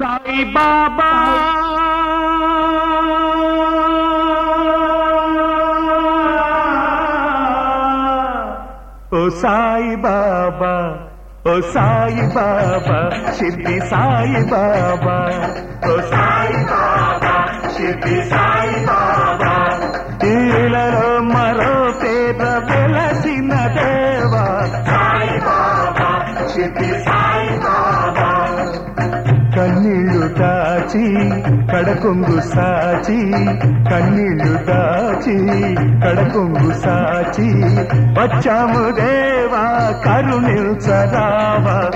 సాయి బాబా ఓ సాయి బాబా ఓ సాయి బాబా షిర్డి సాయి బాబా ఓ సాయి బాబా షిర్డి సాయి బాబా ఈలలో మరో పేద వెలసిన దేవా సాయి బాబా షిర్డి సాయి బాబా కన్నీళ్లు దాచి కడకొంగు సాచి కన్నీళ్లు దాచి కడకొంగు సాచి వచ్చాము దేవా కరుణిల్చరావా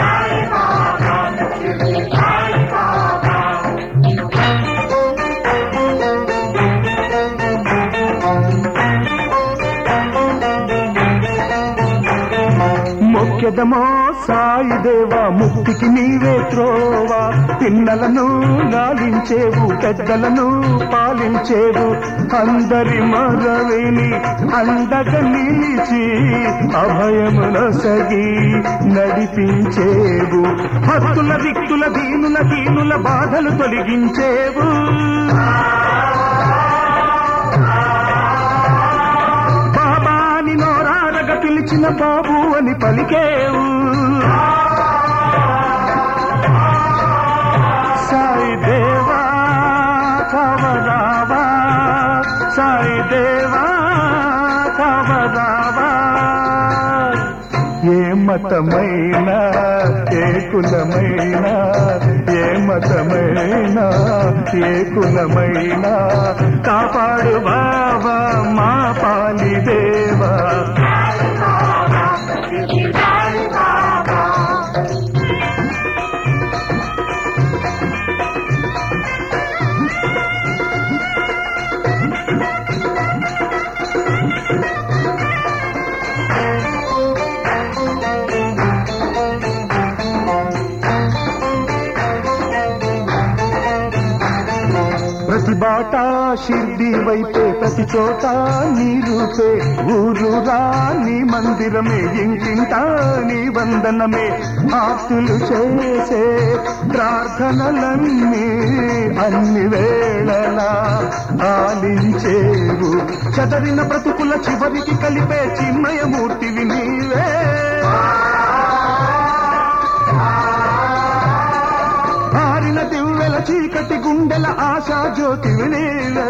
మొక్కెదమో సాయి దేవా ముక్తికి నీవే త్రోవా పిన్నలను లాలించేవు పెద్దలను పాలించేవు అందరి మరవిని అండగా నిలిచి అభయమునొసగి నడిపించేవు భక్తుల దిక్కుల దీనుల దీనుల బాధలు తొలగించేవు బాబాని నోరారగ పిలిచిన బాబు అని పలికేవు సాయి దేవా కవరావా సాయి దేవా కవరావా ఏ మతమైనా ఏ కులమైనా ఏ మతమైనా ఏ కులమైనా కాపాడు బాబా మా పాలి దేవా ప్రతి బాట షిర్డి వైపే ప్రతి చోట నీ రూపే ఊరురా నీ మందిరమే ఇంటింటా నీ వందనమే ఆస్తులు చేసే ప్రార్థనలన్నీ అన్ని వేళలా ఆలించేవు చదరిన బ్రతుకుల చివరికి కలిపే చిన్మయమూర్తివి నీవే ఆరిన దివ్వెల చీకటి గుండెల ఆశా జ్యోతివి నీవే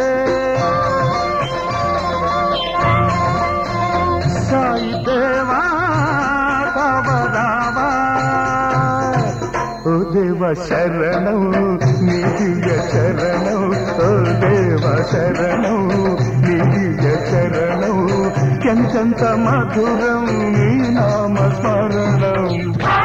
సాయి దేవా కవరావా ఓ దేవ శరణం నీ దివ్య శరణం ఓ దేవ శరణం నీ దివ్య శరణం ఎంతెంత మధురం నీ నామ స్మరణం